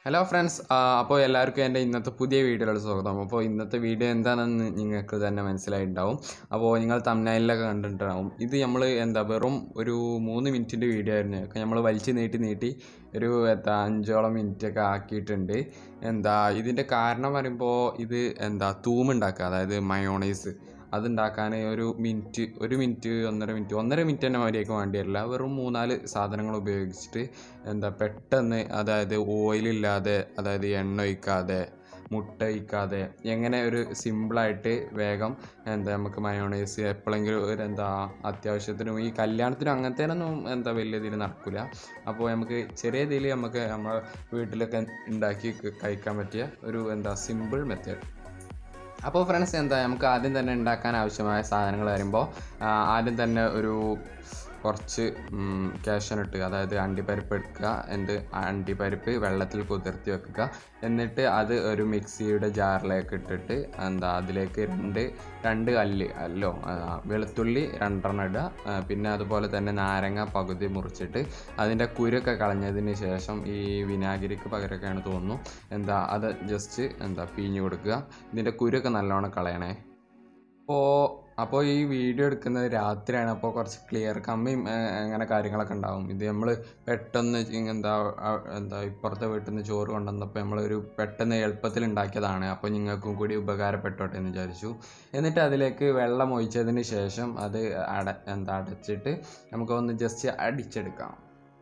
Hello friends അപ്പോൾ എല്ലാവർക്കും എൻ്റെ ഇന്നത്തെ പുതിയ വീഡിയോയിലോട്ട് സ്വാഗതം അപ്പോൾ ഇന്നത്തെ വീഡിയോ എന്താണെന്ന് നിങ്ങൾക്ക് തന്നെ മനസ്സിലായിട്ടുണ്ടാവും അപ്പോൾ നിങ്ങൾ തമ്മിലൊക്കെ കണ്ടിട്ടുണ്ടാവും ഇത് നമ്മൾ എന്താ വെറും ഒരു മൂന്ന് മിനിറ്റിൻ്റെ വീഡിയോ ആയിരുന്നു ഒക്കെ നമ്മൾ വലിച്ച് നീട്ടി നീട്ടി ഒരു എന്താ അഞ്ചോളം മിനിറ്റ് ഒക്കെ ആക്കിയിട്ടുണ്ട് എന്താ ഇതിൻ്റെ കാരണം പറയുമ്പോൾ ഇത് എന്താ തൂമുണ്ടാക്കുക അതായത് മയോണൈസ് അതുണ്ടാക്കാൻ ഒരു മിനിറ്റ് ഒരു മിനിറ്റ് ഒന്നര മിനിറ്റ് ഒന്നര മിനിറ്റ് തന്നെ മതിയൊക്കെ വേണ്ടി വരില്ല വെറും മൂന്നാല് സാധനങ്ങൾ ഉപയോഗിച്ചിട്ട് എന്താ പെട്ടെന്ന് അതായത് ഓയിലില്ലാതെ അതായത് എണ്ണ ഒഴിക്കാതെ മുട്ട ഒഴിക്കാതെ എങ്ങനെ ഒരു സിമ്പിളായിട്ട് വേഗം എന്താ നമുക്ക് മയോണൈസ് എപ്പോഴെങ്കിലും ഒരു എന്താ അത്യാവശ്യത്തിനും ഈ കല്യാണത്തിനും അങ്ങനത്തേനൊന്നും എന്താ വലിയ ഇതിൽ നടക്കില്ല അപ്പോൾ നമുക്ക് ചെറിയ ഇതിൽ നമുക്ക് നമ്മുടെ വീട്ടിലൊക്കെ ഉണ്ടാക്കി കഴിക്കാൻ പറ്റിയ ഒരു എന്താ സിമ്പിൾ മെത്തേഡ് അപ്പോൾ ഫ്രണ്ട്സ് എന്താ നമുക്ക് ആദ്യം തന്നെ ഉണ്ടാക്കാൻ ആവശ്യമായ സാധനങ്ങൾ വരുമ്പോൾ ആദ്യം തന്നെ ഒരു കുറച്ച് കാഷ്യനട്ട് അതായത് അണ്ടിപ്പരിപ്പ് എടുക്കുക എന്ത് അണ്ടിപ്പരിപ്പ് വെള്ളത്തിൽ കുതിർത്തി വെക്കുക എന്നിട്ട് അത് ഒരു മിക്സിയുടെ ജാറിലേക്ക് ഇട്ടിട്ട് എന്താ അതിലേക്ക് രണ്ട് രണ്ട് അല്ലി അല്ലോ ആ, വെളുത്തുള്ളി രണ്ടെണ്ണം ഇടുക ആ, പിന്നെ അതുപോലെ തന്നെ നാരങ്ങ പകുതി മുറിച്ചിട്ട് അതിൻ്റെ കുരൊക്കെ കളഞ്ഞതിന് ശേഷം ഈ വിനാഗിരിക്ക് പകരമൊക്കെയാണ് തോന്നുന്നു എന്താ അത് ജസ്റ്റ് എന്താ പിഴിഞ്ഞ് കൊടുക്കുക ഇതിൻ്റെ കുരൊക്കെ നല്ലോണം കളയണേ അപ്പോൾ അപ്പോൾ ഈ വീഡിയോ എടുക്കുന്നത് രാത്രിയാണ് അപ്പോൾ കുറച്ച് ക്ലിയർ കമ്മിയും ഏഹ്, അങ്ങനെ കാര്യങ്ങളൊക്കെ ഉണ്ടാവും ഇത് നമ്മൾ പെട്ടെന്ന് ഇ- എന്താ അ- എന്താ ഇപ്പുറത്തെ വീട്ടിൽ നിന്ന് ചോറ് കൊണ്ടുവന്നപ്പോൾ നമ്മളൊരു പെട്ടെന്ന് എളുപ്പത്തിൽ ഉണ്ടാക്കിയതാണ് അപ്പോൾ നിങ്ങൾക്കും കൂടി ഉപകാരപ്പെട്ടോട്ടെ എന്ന് വിചാരിച്ചു എന്നിട്ട് അതിലേക്ക് വെള്ളം ഒഴിച്ചതിന് ശേഷം അത് അട എന്താ അടച്ചിട്ട് നമുക്കൊന്ന് ജസ്റ്റ് അടിച്ചെടുക്കാം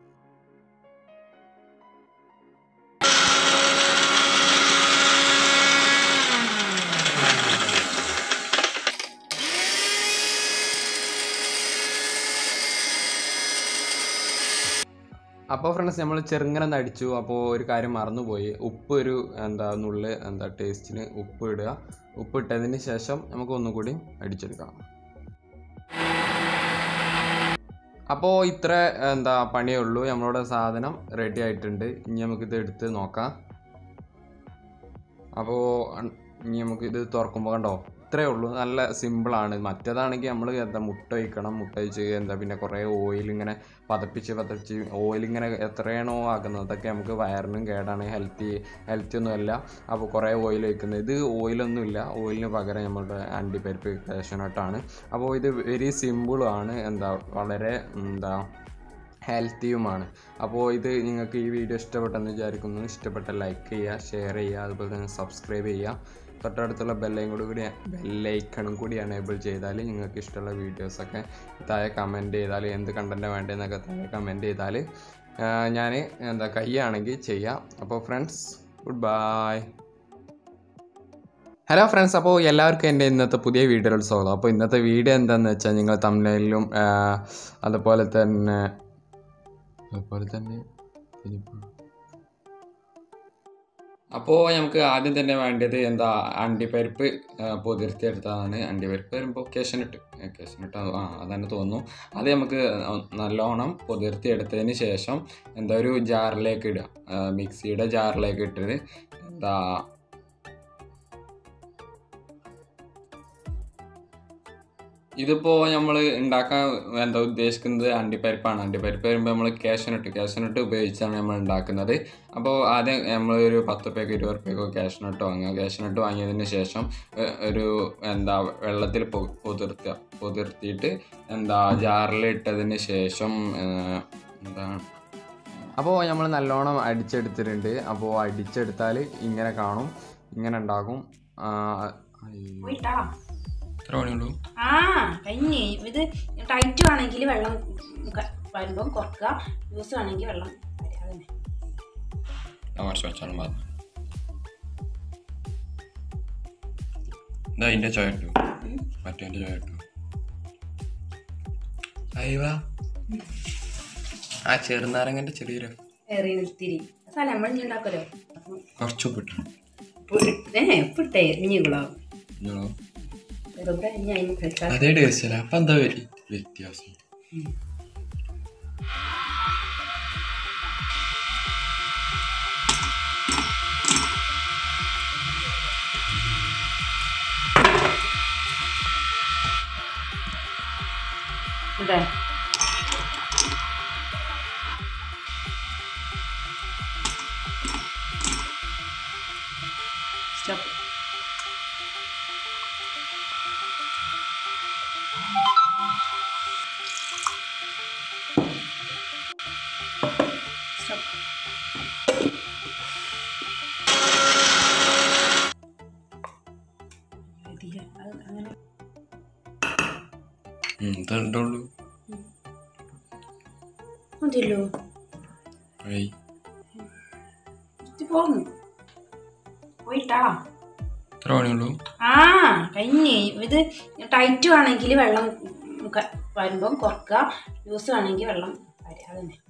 അപ്പോൾ ഫ്രണ്ട്സ് നമ്മൾ ചെറുങ്ങനെ ഒന്ന് അടിച്ചു അപ്പോൾ ഒരു കാര്യം മറന്നുപോയി ഉപ്പ് ഒരു എന്താ നുള്ള് എന്താ ടേസ്റ്റിന് ഉപ്പ് ഇടുക ഉപ്പ് ഇട്ടതിന് ശേഷം നമുക്ക് ഒന്നുകൂടി അടിച്ചെടുക്കാം അപ്പോൾ ഇത്ര എന്താ പണിയേ ഉള്ളൂ നമ്മളുടെ സാധനം റെഡി ആയിട്ടുണ്ട് ഇനി നമുക്കിത് എടുത്ത് നോക്കാം അപ്പോൾ ഇനി നമുക്കിത് തുറക്കുമ്പോൾ കണ്ടോ ഇത്രയേ ഉള്ളൂ നല്ല സിമ്പിളാണ് മറ്റേതാണെങ്കിൽ നമ്മൾ എന്താ മുട്ട ഒഴിക്കണം മുട്ട ഒഴിച്ച് എന്താ പിന്നെ കുറേ ഓയിൽ ഇങ്ങനെ പതപ്പിച്ച് പതപ്പിച്ച് ഓയിൽ ഇങ്ങനെ എത്രയാണോ ആക്കുന്നത് അതൊക്കെ നമുക്ക് വയറിനും കേടാണ് ഹെൽത്തി ഹെൽത്തി ഒന്നുമല്ല അപ്പോൾ കുറേ ഓയിൽ ഒഴിക്കുന്നത് ഇത് ഓയിലൊന്നുമില്ല ഓയിലിന് പകരം നമ്മുടെ അണ്ടിപ്പരിപ്പ് കാഷ്യനട്ടാണ് അപ്പോൾ ഇത് വെരി സിമ്പിളുമാണ് എന്താ വളരെ എന്താ ഹെൽത്തിയുമാണ് അപ്പോൾ ഇത് നിങ്ങൾക്ക് ഈ വീഡിയോ ഇഷ്ടപ്പെട്ടെന്ന് വിചാരിക്കുന്നു ഇഷ്ടപ്പെട്ട ലൈക്ക് ചെയ്യുക ഷെയർ ചെയ്യുക അതുപോലെ തന്നെ സബ്സ്ക്രൈബ് ചെയ്യുക തൊട്ടടുത്തുള്ള ബെല്ലൈൻ കൂടി കൂടി ബെല്ലൈക്കണും കൂടി എനേബിൾ ചെയ്താൽ നിങ്ങൾക്ക് ഇഷ്ടമുള്ള വീഡിയോസൊക്കെ താഴെ കമൻറ്റ് ചെയ്താൽ എന്ത് കണ്ടൻറ്റ് വേണ്ടതെന്നൊക്കെ താഴെ കമൻറ്റ് ചെയ്താൽ ഞാൻ എന്താ കയ്യാണെങ്കിൽ ചെയ്യാം അപ്പോൾ friends goodbye hello friends അപ്പോൾ എല്ലാവർക്കും എൻ്റെ ഇന്നത്തെ പുതിയ വീഡിയോയിൽ സ്വാഗതം അപ്പോൾ ഇന്നത്തെ വീഡിയോ എന്താണെന്ന് വെച്ചാൽ നിങ്ങൾ തമിഴിലും അതുപോലെ തന്നെ അതുപോലെ തന്നെ അപ്പോൾ നമുക്ക് ആദ്യം തന്നെ വേണ്ടത് എന്താ അണ്ടിപ്പരിപ്പ് ആ, പൊതിർത്തിയെടുത്തതാണ് അണ്ടിപ്പരിപ്പ് വരുമ്പോൾ കേശനിട്ട് കേശനിട്ട് ആ അതന്നെ തോന്നുന്നു അത് നമുക്ക് നല്ലോണം പൊതിർത്തിയെടുത്തതിന് ശേഷം എന്താ ഒരു ജാറിലേക്ക് ഇടുക ആ, മിക്സിയുടെ ജാറിലേക്ക് ഇട്ടിട്ട് എന്താ ഇതിപ്പോൾ നമ്മൾ ഉണ്ടാക്കാൻ എന്താ ഉദ്ദേശിക്കുന്നത് അണ്ടിപ്പരിപ്പാണ് അണ്ടിപ്പരിപ്പ് വരുമ്പോൾ നമ്മൾ കാഷ്യനട്ട് കാഷ്യനട്ട് ഉപയോഗിച്ചാണ് നമ്മൾ ഉണ്ടാക്കുന്നത് അപ്പോൾ ആദ്യം നമ്മൾ ഒരു പത്ത് റുപ്യക്കോ ഇരുപത് റുപ്യക്കോ കാഷ്യനട്ട് വാങ്ങുക കാഷ്യനട്ട് വാങ്ങിയതിന് ശേഷം ഏഹ്, ഒരു എന്താ വെള്ളത്തിൽ പൊ- പൊതിർത്തുക പൊതിർത്തിയിട്ട് എന്താ ജാറിൽ ഇട്ടതിന് ശേഷം ഏഹ്, എന്താണ് അപ്പോൾ നമ്മൾ നല്ലോണം അടിച്ചെടുത്തിട്ടുണ്ട് അപ്പോൾ അടിച്ചെടുത്താൽ ഇങ്ങനെ കാണും ഇങ്ങനെ ഉണ്ടാകും ആ, അയ്യോ. പോയിട്ടാ എത്ര പണിയുള്ളൂ ആ കഴിഞ്ഞ് ഇത് ടൈറ്റ് ആണെങ്കിൽ വെള്ളം ക- വരുമ്പം കുറക്കുക ലൂസ് ആണെങ്കിൽ വെള്ളം വരാതെ തന്നെ. കുറച്ച് വെച്ചാലും മതി ഇതാ അതിൻ്റെ ചോയ ഇട്ടു മറ്റേ ചോയ ഇട്ടു അയ്യവാ ആ ചെറുനാരങ്ങൻ്റെ ചെറിയൊരു ഏറി നിർത്തിരി സ്ഥലം നമ്മൾ ഇനി ഉണ്ടാക്കലോ കുറച്ച് ഉപ്പിട്ടു ഏ ഉപ്പിട്ടേ ഇനികളോ ഇങ്ങളോ? വെറുതെ ഇനി അതിന് കഴിക്കാൻ അതേ ടേസ്റ്റ് അല്ല അപ്പം എന്താ വ്യ- വ്യത്യാസം ഇവിടെ സ്റ്റോപ്പ് സ്റ്റോപ്പ് ഇതില് അത് അങ്ങനെ ഇതുള്ളൂ മതിയല്ലോ ഇത് പോന്നു പോയിട്ടാളാ എത്ര പണിയുള്ളൂ ആ കഴിഞ്ഞ് ഇത് ടൈറ്റ് വേണമെങ്കിൽ വെള്ളം ക- വരുമ്പം കുറക്കുക ലൂസ് വേണമെങ്കിൽ വെള്ളം വരിക അതന്നെ